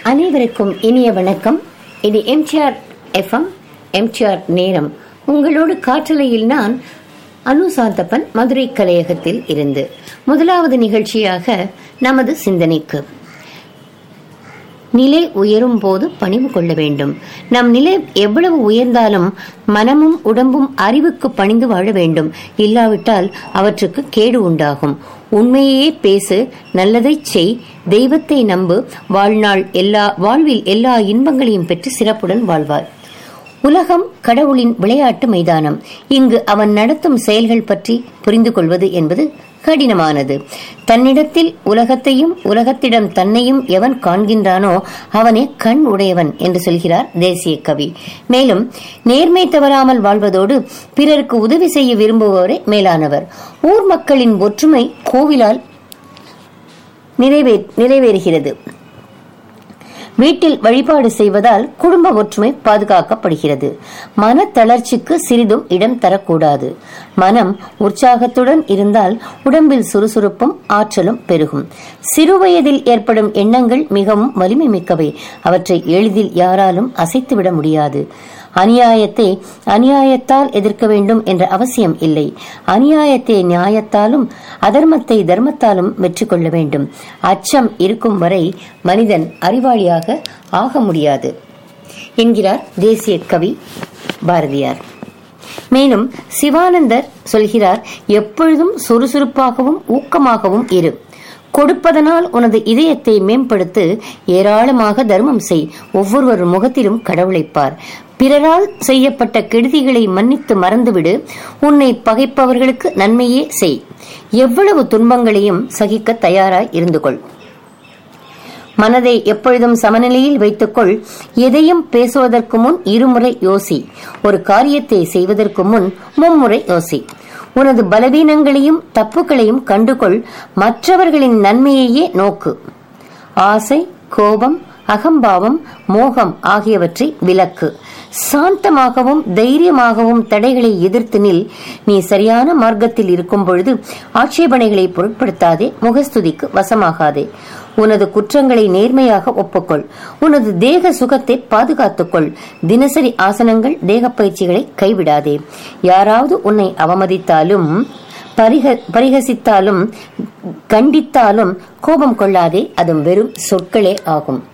அனைவருக்கும் இனிய வணக்கம் இது எம்டிஆர் எஃப்எம் எம்டிஆர் நேரம் உங்களோடு காற்றலையில் நான் அனு சாந்தப்பன் மதுரை கலையகத்தில் இருந்து முதலாவது நிகழ்ச்சியாக நமது சிந்தனைக்கு நிலை உயரும் போது பணிவு கொள்ள வேண்டும் நம் நிலை எவ்வளவு உயர்ந்தாலும் மனமும் உடம்பும் அறிவுக்கு பணிந்து வாழ வேண்டும் இல்லாவிட்டால் அவற்றுக்கு கேடு உண்டாகும் உண்மையே பேசு நல்லதைச் செய் தெய்வத்தை நம்பு வாழ்நாள் எல்லா வாழ்வில் எல்லா இன்பங்களையும் பெற்று சிறப்புடன் வாழ்வார் உலகம் கடவுளின் விளையாட்டு மைதானம் இங்கு அவன் நடத்தும் செயல்கள் பற்றி புரிந்து கொள்வது என்பது கடினமானது தன்னிடத்தில் உலகத்தையும் உலகத்திடம் தன்னையும் எவன் காண்கின்றானோ அவனே கண் உடையவன் என்று சொல்கிறார் தேசிய கவி மேலும் நேர்மை தவறாமல் வாழ்வதோடு பிறருக்கு உதவி செய்ய விரும்புபவரே மேலானவர் ஊர் மக்களின் ஒற்றுமை கோவிலால் நிறைவே நிறைவேறுகிறது வீட்டில் வழிபாடு செய்வதால் குடும்ப ஒற்றுமை பாதுகாக்கப்படுகிறது மன தளர்ச்சிக்கு சிறிதும் இடம் தரக்கூடாது மனம் உற்சாகத்துடன் இருந்தால் உடம்பில் சுறுசுறுப்பும் ஆற்றலும் பெருகும் சிறுவயதில் ஏற்படும் எண்ணங்கள் மிகவும் வலிமை மிக்கவை அவற்றை எளிதில் யாராலும் அசைத்துவிட முடியாது அநியாயத்தை அநியாயத்தால் எதிர்க்க வேண்டும் என்ற அவசியம் இல்லை அநியாயத்தை நியாயத்தாலும் அதர்மத்தை தர்மத்தாலும் வெற்றி கொள்ள வேண்டும் அச்சம் இருக்கும் வரை மனிதன் அறிவாளியாக ஆக முடியாது என்கிறார் தேசிய கவி பாரதியார் மேலும் சிவானந்தர் சொல்கிறார் எப்பொழுதும் சுறுசுறுப்பாகவும் ஊக்கமாகவும் இரு கொடுப்பதனால் உனது இதயத்தை மேம்படுத்து ஏராளமாக தர்மம் செய் ஒவ்வொருவர் முகத்திலும் கடவுளைப்பார் பிறரால் செய்யப்பட்ட கெடுதிகளை மன்னித்து மறந்துவிடு உன்னை பகைப்பவர்களுக்கு நன்மையே செய் எவ்வளவு துன்பங்களையும் சகிக்க தயாராய் இருந்து கொள் மனதை எப்பொழுதும் சமநிலையில் வைத்துக்கொள் எதையும் பேசுவதற்கு முன் இருமுறை யோசி ஒரு காரியத்தை செய்வதற்கு முன் மும்முறை யோசி உனது பலவீனங்களையும் தப்புகளையும் கண்டுகொள் மற்றவர்களின் நன்மையையே நோக்கு ஆசை கோபம் அகம்பாவம் மோகம் ஆகியவற்றை விலக்கு சாந்தமாகவும் தைரியமாகவும் தடைகளை எதிர்த்து நில் நீ சரியான மார்க்கத்தில் இருக்கும் பொழுது ஆட்சேபனைகளை பொருட்படுத்தாதே முகஸ்துதிக்கு வசமாகாதே உனது குற்றங்களை நேர்மையாக ஒப்புக்கொள் உனது தேக சுகத்தை பாதுகாத்துக்கொள் தினசரி ஆசனங்கள் தேக பயிற்சிகளை கைவிடாதே யாராவது உன்னை அவமதித்தாலும் பரிக பரிகசித்தாலும் கண்டித்தாலும் கோபம் கொள்ளாதே அதுவும் வெறும் சொற்களே ஆகும்